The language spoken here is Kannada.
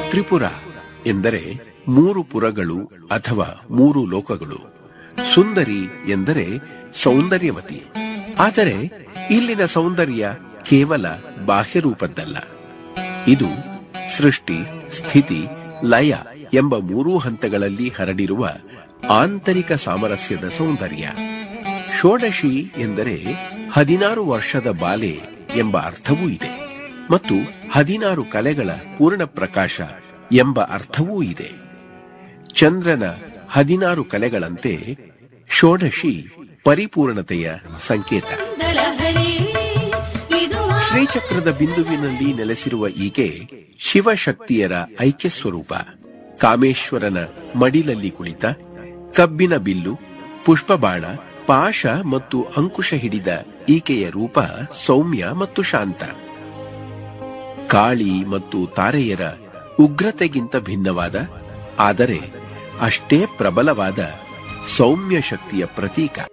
ತ್ರಿಪುರ ಎಂದರೆ ಮೂರು ಪುರಗಳು ಅಥವಾ ಮೂರು ಲೋಕಗಳು ಸುಂದರಿ ಎಂದರೆ ಸೌಂದರ್ಯವತಿ ಆದರೆ ಇಲ್ಲಿನ ಸೌಂದರ್ಯ ಕೇವಲ ಬಾಹ್ಯ ರೂಪದ್ದಲ್ಲ ಇದು ಸೃಷ್ಟಿ ಸ್ಥಿತಿ ಲಯ ಎಂಬ ಮೂರೂ ಹಂತಗಳಲ್ಲಿ ಹರಡಿರುವ ಆಂತರಿಕ ಸಾಮರಸ್ಯದ ಸೌಂದರ್ಯ ಷೋಡಶಿ ಎಂದರೆ ಹದಿನಾರು ವರ್ಷದ ಬಾಲೆ ಎಂಬ ಅರ್ಥವೂ ಇದೆ ಮತ್ತು ಹದಿನಾರು ಕಲೆಗಳ ಪೂರ್ಣ ಪ್ರಕಾಶ ಎಂಬ ಅರ್ಥವೂ ಇದೆ ಚಂದ್ರನ ಹದಿನಾರು ಕಲೆಗಳಂತೆ ಷೋಡಶಿ ಪರಿಪೂರ್ಣತೆಯ ಸಂಕೇತ ದಲಹರಿ ಇದು ಶ್ರೀಚಕ್ರದ ಬಿಂದುವಿನಲ್ಲಿ ನೆಲೆಸಿರುವ ಈಕೆ ಶಿವಶಕ್ತಿಯರ ಐಕ್ಯ ಸ್ವರೂಪ ಕಾಮೇಶ್ವರನ ಮಡಿಲಲ್ಲಿ ಕುಳಿತ ಕಬ್ಬಿನ ಬಿಲ್ಲು ಪುಷ್ಪಬಾಣ ಪಾಶ ಮತ್ತು ಅಂಕುಶ ಹಿಡಿದ ಈಕೆಯ ರೂಪ ಸೌಮ್ಯ ಮತ್ತು ಶಾಂತ ಕಾಳಿ ಮತ್ತು ತಾರೆಯರ ಉಗ್ರತೆಗಿಂತ ಭಿನ್ನವಾದ ಆದರೆ ಅಷ್ಟೇ ಪ್ರಬಲವಾದ ಸೌಮ್ಯ ಶಕ್ತಿಯ ಪ್ರತೀಕ